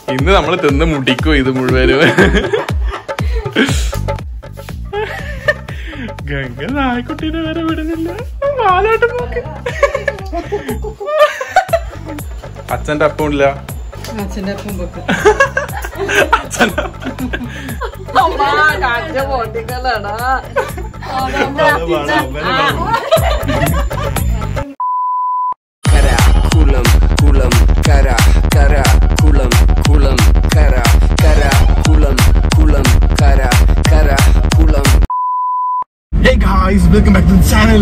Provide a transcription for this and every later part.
ഇന്ന് നമ്മൾ തിന്ന് മുടിക്കും ഇത് മുഴുവനും ഗംഗ നായ്ക്കുട്ടീനെ വരെ വിടുന്നില്ല വാലാട്ട് നോക്ക് അച്ഛന്റെ അപ്പം ഇല്ല അച്ഛന്റെ അപ്പം വെക്കും അച്ഛന്റെ കര കുളം കുളം കര കര കുളം കുളം കര കര കുളം കുളം കര കര കുളം Hey guys, welcome back to the channel.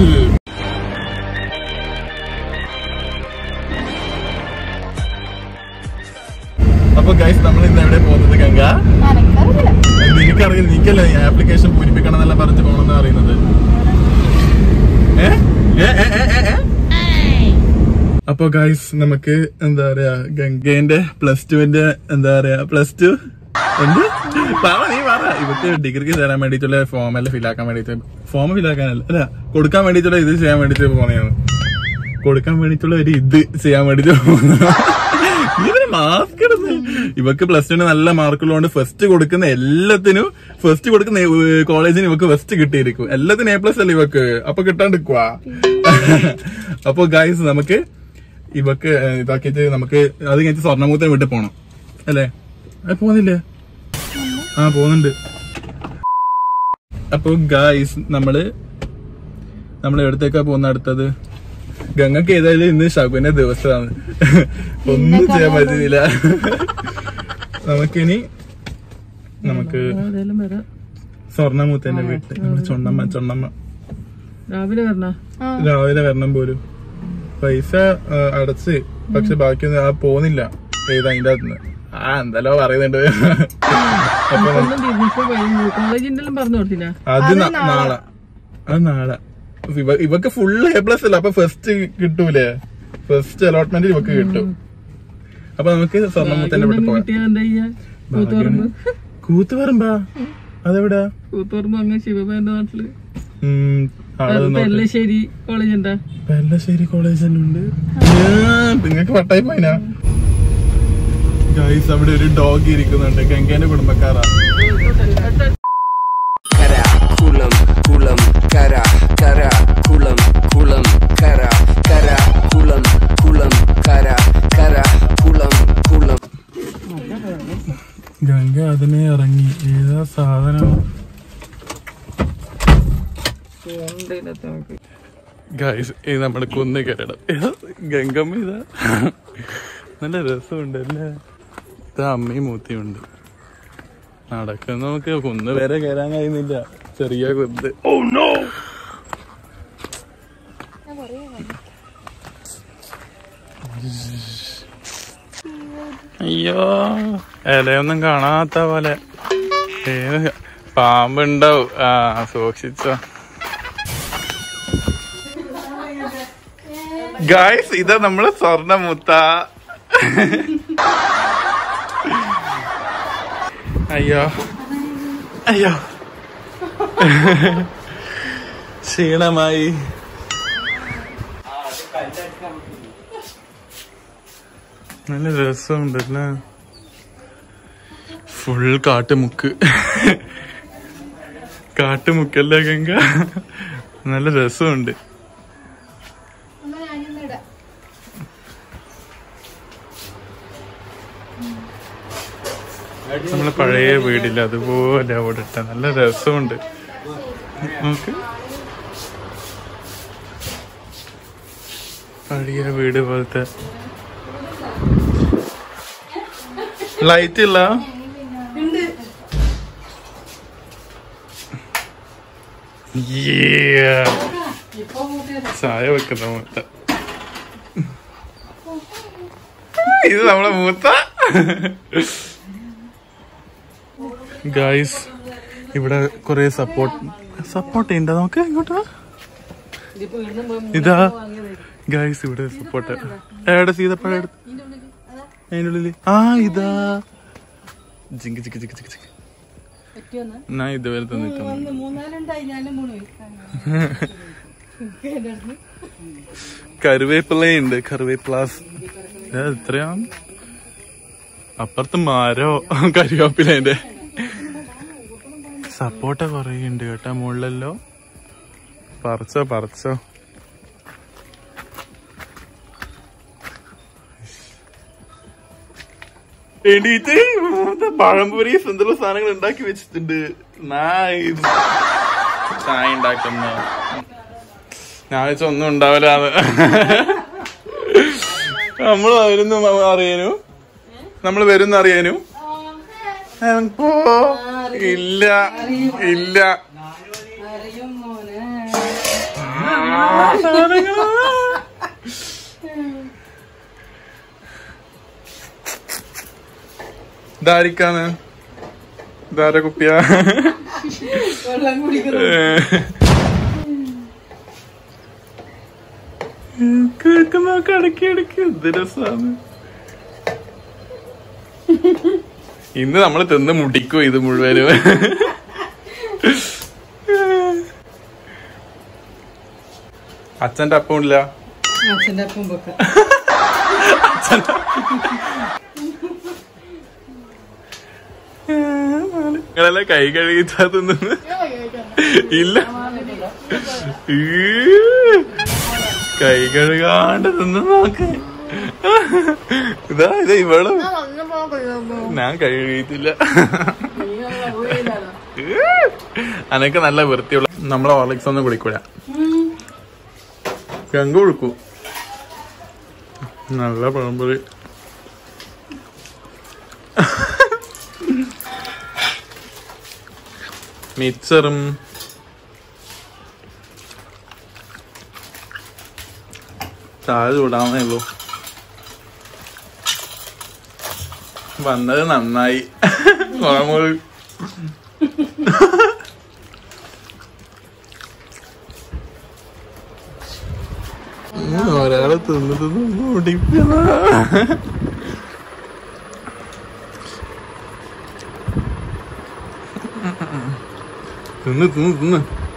അപ്പൊ ഗൈസ് നമ്മൾ ഇന്ന് എവിടെ പോകുന്നത് ഗംഗ നിനക്കറിയില്ല നീക്കല്ലേ ആപ്ലിക്കേഷൻ പൂരിപ്പിക്കണം എന്നെല്ലാം പറഞ്ഞ് പോണെന്ന് അറിയുന്നത് ഏ? ഏ, ഏ, ഏ, ഏ, ഏ? അപ്പൊ ഗൈസ് നമുക്ക് എന്താ പറയാ ഗംഗേന്റെ പ്ലസ് ടുവിന്റെ എന്താ പറയാ പ്ലസ് ടു എന്ത് പറ നീ പറ ഇവക്ക് ഡിഗ്രിക്ക് തരാൻ വേണ്ടിട്ടുള്ള ഫോം എല്ലാം ഫില്ലാക്കാൻ വേണ്ടിട്ട് ഫോം ഫില്ലാക്കാനല്ല അല്ല കൊടുക്കാൻ വേണ്ടിട്ടുള്ള ഇത് ചെയ്യാൻ വേണ്ടിട്ട് പോന്നെയാണ് കൊടുക്കാൻ വേണ്ടിട്ടുള്ള ഒരു ഇത് ചെയ്യാൻ വേണ്ടിട്ട് ഇവര് മാസ്ക് ഇടുന്നു ഇവക്ക് പ്ലസ് ടുന് നല്ല മാർക്കുള്ളതുകൊണ്ട് ഫസ്റ്റ് കൊടുക്കുന്ന എല്ലാത്തിനും ഫസ്റ്റ് കൊടുക്കുന്ന കോളേജിന് ഇവക്ക് ഫസ്റ്റ് കിട്ടിയിരിക്കും എല്ലാത്തിനും എ പ്ലസ് അല്ലേ ഇവക്ക് അപ്പൊ കിട്ടാണ്ടിക്കുവാ അപ്പൊ ഗൈസ് നമുക്ക് ഇവക്ക് ഏഹ്, ഇതാക്കിയിട്ട് നമുക്ക് അത് കഴിഞ്ഞിട്ട് സ്വർണ്ണമൂത്തം വിട്ട് പോണം അല്ലേ അത് പോകുന്നില്ലേ ആ പോകുന്നുണ്ട് അപ്പൊ ഗായ്സ് നമ്മള് നമ്മൾ എവിടത്തേക്കാ പോകുന്ന അടുത്തത് ഗംഗക്ക് ഏതായാലും ഇന്ന് ശകുന ദിവസമാണ് ഒന്നും ചെയ്യാൻ പറ്റുന്നില്ല നമുക്കിനി നമുക്ക് ഏതായാലും വരാം സ്വർണ്ണമൂത്തന്റെ വീട്ട് നമ്മുടെ ചൊണ്ണമ്മ ചൊണ്ണമ്മ രാവിലെ വരണ രാവിലെ വരണം പോലും പൈസ ആ, അടച്ച് പക്ഷെ ബാക്കിയൊന്നും ആ പോകുന്നില്ല ഏതാ അതിന്റെ അകത്തുനിന്ന് ആ എന്തല്ലോ പറയുന്നുണ്ട് അപ്പൊ ഒന്നും തിരിച്ചു കോളേജിന്റെ എല്ലാം പറഞ്ഞു കൊടുത്തില്ല അത് ന- നാളെ അത് നാളെ ഇവ- ഇവക്ക് ഫുള്ള് എ പ്ലസ് അല്ല അപ്പൊ ഫസ്റ്റ് കിട്ടൂലേ ഫസ്റ്റ് അലോട്ട്മെന്റ് ഇവക്ക് കിട്ടും അപ്പൊ നമുക്ക് സ്വർണ്ണമുത്തന്റെ വീട്ടിൽ പോവാം കിട്ടിയാ എന്താ ചെയ്യാ കൂത്തുപറമ്പ് കൂത്തുപറമ്പാ അതെവിടാ കൂത്തുപറമ്പ് അങ്ങ് ശിവബാന്റെ നാട്ടില് ഉം, ആള് നോക്ക്. പെല്ലശ്ശേരി കോളേജ് എന്താ പെല്ലശ്ശേരി കോളേജ് തന്നെ ഉണ്ട് നിങ്ങക്ക് വട്ടായി പോയിനാ ഗൈസ് അവിടെ ഒരു ഡോഗ് ഇരിക്കുന്നുണ്ട് ഗംഗേന്റെ കുടുംബക്കാരാ കര കുളം കുളം കര കര കുളം കുളം കര കര കുളം കുളം കര കര കുളം കുളം ഗംഗ അതിനെ ഇറങ്ങി ഏതാ സാധനം ഗൈസ് ഇത് നമ്മുടെ കുന്ന് കയറണം ഗംഗമ്മ ഇതാ നല്ല രസമുണ്ട് അല്ലേ ഇതാ അമ്മയും മൂത്തിയുണ്ട് നടക്കുന്ന നമുക്ക് കുന്ന് വരെ കയറാൻ കഴിയുന്നില്ല ചെറിയ കുന്ന് ഓ നോ അയ്യോ ഇലയൊന്നും കാണാത്ത പോലെ ഏത് പാമ്പുണ്ടാവും ആ സൂക്ഷിച്ചോ ഗായ്സ് ഇതാ നമ്മള് സ്വർണ്ണമുത്ത അയ്യോ അയ്യോ ക്ഷീണമായി നല്ല രസമുണ്ടല്ലേ ഫുൾ കാട്ടുമുക്ക് കാട്ടുമുക്കല്ലേ ഗംഗ നല്ല രസമുണ്ട് നമ്മളെ പഴയ വീടില്ല അതുപോലെ അവിടെ ഇട്ട നല്ല രസമുണ്ട് നമുക്ക് പഴയ വീട് പോലത്തെ ലൈറ്റ് ഇല്ല Yeah. ചായ വെക്കുന്ന മൂത്ത ഇത് നമ്മളെ മൂത്ത ഗായ്സ് ഇവിടെ കുറെ സപ്പോർട്ട് സപ്പോർട്ട് ചെയ്യണ്ട നമുക്ക് ഇങ്ങോട്ട് വാ. ഇതാ ഗായ്സ് ഇവിടെ സപ്പോർട്ട് എവിടെ സീതപ്പഴം എടുത്ത് അതിൻ്റെ ഉള്ളില് ആ ഇതാ ജിങ്ക് ജിങ്ക് ജിങ്ക് ജിങ്ക് ജിങ്ക് ഞാൻ ഇതുവരെ തന്നിട്ടുണ്ട് മൂന്നാലുണ്ടായി ഞാനും മൂന്ന് കരുവേപ്പിലയുണ്ട് കരുവേപ്പിലാസ് ഇത് എത്രയാണ് അപ്പുറത്ത് മരോ കരിവേപ്പിലേന്റെ സപ്പോർട്ട കൊറേ ഉണ്ട് കേട്ടാ മുകളിലല്ലോ പറിച്ചോ പറിച്ചോ എണീറ്റ് ഇവിടുത്തെ പഴംപൊരി എന്തെല്ലാം സാധനങ്ങൾ ഉണ്ടാക്കി വെച്ചിട്ടുണ്ട് നൈസ് ചായ ഉണ്ടാക്കുന്ന ഞാൻ വെച്ച ഒന്നും ഉണ്ടാവില്ലാന്ന് നമ്മൾ വരുന്നു അറിയാനു നമ്മൾ വരുന്ന അറിയാനു പോ ഇല്ല ഇല്ല അറിയും മോനെ ഇതാരിക്കാന്ന് ഇതാര കുപ്പിയാ വെള്ളം കുടിക്കുന്നു കേൾക്കുന്ന കടക്കി ഇടയ്ക്ക് എന്ത് രസാണ് ഇന്ന് നമ്മള് തിന്ന് മുടിക്കും ഇത് മുഴുവനും അച്ഛന്റെ അപ്പം ഇല്ല അച്ഛൻ്റെ അപ്പം വെക്കാം നിങ്ങളെല്ലാം കൈ കഴുകിച്ചാ തിന്നുന്നു ഇല്ല ഈ, കൈ കഴുകാണ്ട് തിന്നു നോക്ക് ഇതാ ഇത് ഇവള് ഞാൻ കഴുകിയിട്ടില്ല അനക്ക് നല്ല വൃത്തിയുള്ള നമ്മളെ ഹോർലിക്സ് ഒന്നും കുടിക്കൂല കങ്ക് കുടിക്കൂ നല്ല പഴംപൊരി മിക്സറും ചായ ചൂടാവുന്നേ ഉള്ളൂ വന്നത് നന്നായി കുഴമ്പ് ഒരാളെ തിന്ന് തിന്ന് മുടിക്കുന്ന തിന്ന് തിന്ന് തിന്ന്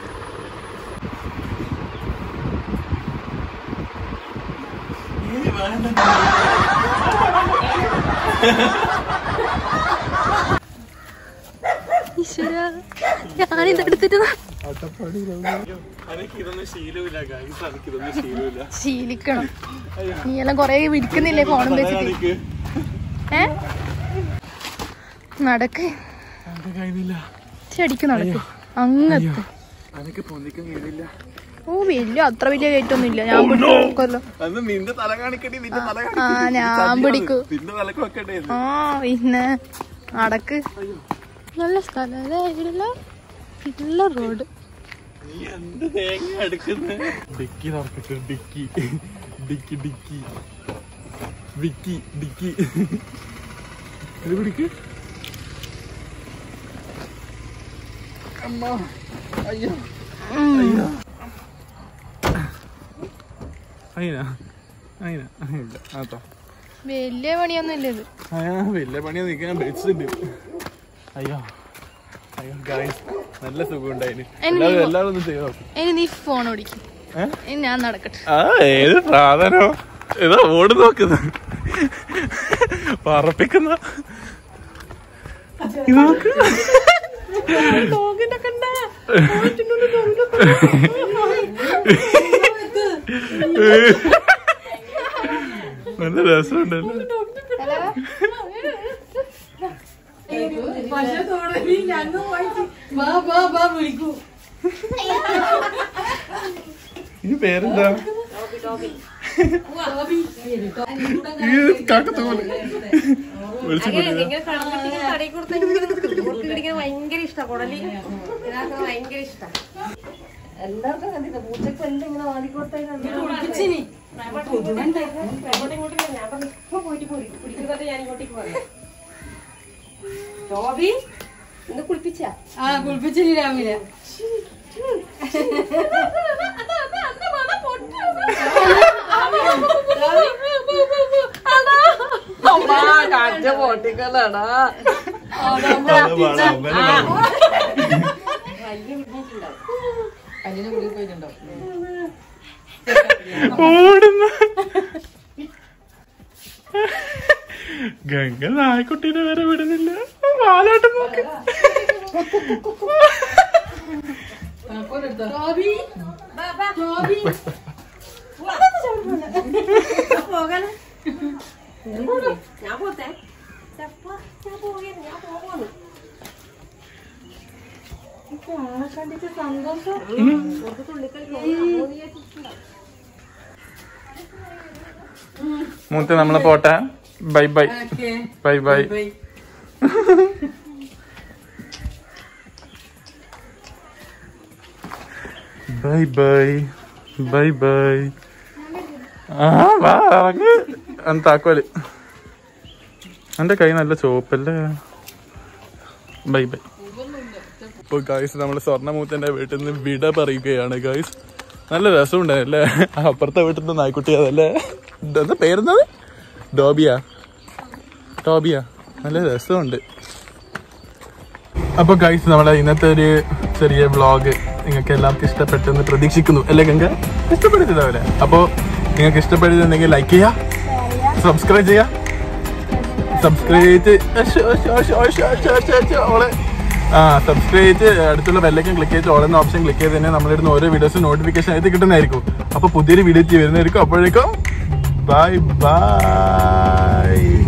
ഞാനിതെടുത്തിട്ട് എനിക്കിതൊന്നും ശീലമില്ല ഗൈസ് എനിക്കിതൊന്നും ശീലമില്ല ശീലിക്കണം നീ എല്ലാം കൊറേ വിരിക്കുന്നില്ലേ ഫോണും വെച്ചിട്ട് എനിക്ക് ഏ നടക്ക് കഴിയുന്നില്ല ചെടിക്ക് നടക്ക് അങ്ങത്ത് എനിക്ക് പൊന്തിക്കാൻ കഴിയില്ല ഓ വലിയ അത്ര വലിയ കയറ്റൊന്നും ഇല്ല ഞാൻ പിടിക്കുമല്ലോ അന്ന് നിന്റെ തല കാണിക്കണ്ടി നിന്റെ തല ആ ഞാൻ പിടിക്കൂ നിന്റെ തലക്ക് വെക്കണ്ടേ ആ പിന്നെ നടക്ക് നല്ല സ്ഥലല്ലേ ഇവിടെല്ലാം നല്ല റോഡ് നീ എന്ത് തേങ്ങ എടുക്കുന്ന ഡിക്കി തുറക്കട്ടെ ഡിക്കി ഡിക്കി ഡിക്കി വിക്കി ഡിക്കി ഇത് പിടിക്ക് അമ്മ അയ്യോ അയ്യോ അയിനാ അയിനാ ഇല്ല ആട്ടോ വലിയ പണിയൊന്നും ഇല്ല ഇത് ആ വലിയ പണിയാ നിൽക്കാൻ വെച്ചിട്ടുണ്ട് അയ്യോ അയ്യോ ഗായ്സ് നല്ല സുഖം ഉണ്ടായിന് എനി എല്ലാവരും എല്ലാവരും ഒന്ന് ചെയ്ത് നോക്കും ഇനി നീ ഫോൺ ഓടിക്കും ഏ? ഇനി ഞാൻ നടക്കട്ടെ ആ ഏത് സാധനോ ഇതാ ഓട് നോക്കുന്ന പറപ്പിക്കുന്ന ഇത് നോക്ക് നല്ല രസമുണ്ടല്ലോ പക്ഷെ തുടങ്ങി ഞങ്ങൾ വാ വാ വാ വിളിക്കൂ ഈ പേരെന്താ ഈ കാക്കത്തോല് വിളിച്ചു ഭയങ്കര ഇഷ്ടം കുടലി ഇതിനകത്ത് ഭയങ്കര ഇഷ്ടം എല്ലാവർക്കും കണ്ടില്ല പൂച്ചക്ക് എന്തെങ്കിലും വാദിക്കൊടുത്തേക്ക് ഞാൻ പറഞ്ഞു ഇപ്പൊ പോയിട്ട് പോരി കുടിക്കുന്നത് ഞാൻ ഇങ്ങോട്ടേക്ക് പോയി ജോബി ഇന്ന് കുളിപ്പിച്ച ആ കുളിപ്പിച്ചില്ല രാവിലെ അതിന് കുളി പോയിട്ടുണ്ടാവും ഓടുന്ന ഗംഗ നായ്ക്കുട്ടീനെ വരെ വിടുന്നില്ല വാലാട്ട് നോക്ക് പോകാനാ ഞാൻ പോട്ടെ ചപ്പ, ഞാൻ പോവുകയാണ്, ഞാൻ പോവാണ്. കണ്ടിട്ട് സന്തോഷം കുറച്ച് തുള്ളിക്കളി പോകാം. നീ വിചാരിച്ചിട്ടുണ്ടോ? മൂത്ത നമ്മളെ പോട്ടെ bye bye bye bye bye bye bye bye ആ വാ ഇറങ്ങ്. അന്ന് താക്കോല് എന്റെ കൈ നല്ല ചോപ്പല്ലേ ബൈ ബൈ ഇപ്പൊ ഗായ്സ് നമ്മള് സ്വർണ്ണമൂത്തന്റെ വീട്ടിൽ നിന്ന് വിട പറയുകയാണ് ഗായ്സ് നല്ല രസമുണ്ടായല്ലേ അപ്പുറത്തെ വീട്ടിൽ നിന്ന് നായ്ക്കുട്ടി അതല്ലേ എന്താ പേരുന്നത് ഡോബിയ ടോബിയ നല്ല രസമുണ്ട് അപ്പൊ ഗൈസ് നമ്മളെ ഇന്നത്തെ ഒരു ചെറിയ വ്ളോഗ് നിങ്ങൾക്ക് എല്ലാവർക്കും ഇഷ്ടപ്പെട്ടെന്ന് പ്രതീക്ഷിക്കുന്നു അല്ലേ ഗംഗ ഇഷ്ടപ്പെടുത്തില്ല അപ്പൊ നിങ്ങൾക്ക് ഇഷ്ടപ്പെടുന്നുണ്ടെങ്കിൽ ലൈക്ക് ചെയ്യാ സബ്സ്ക്രൈബ് ചെയ്യാ സബ്സ്ക്രൈബ് ഓളെ ആ സബ്സ്ക്രൈബ് ചെയ്ത് അടുത്തുള്ള ബെല്ലൈക്കൻ ക്ലിക്ക് ചെയ്ത് ഓളെന്ന ഓപ്ഷൻ ക്ലിക്ക് ചെയ്ത് തന്നെ നമ്മളിടുന്ന ഓരോ വീഡിയോസും നോട്ടിഫിക്കേഷൻ ആയിട്ട് കിട്ടുന്നതായിരിക്കും അപ്പൊ പുതിയൊരു വീഡിയോ വരുന്നതായിരിക്കും അപ്പോഴേക്കും ബൈ ബൈ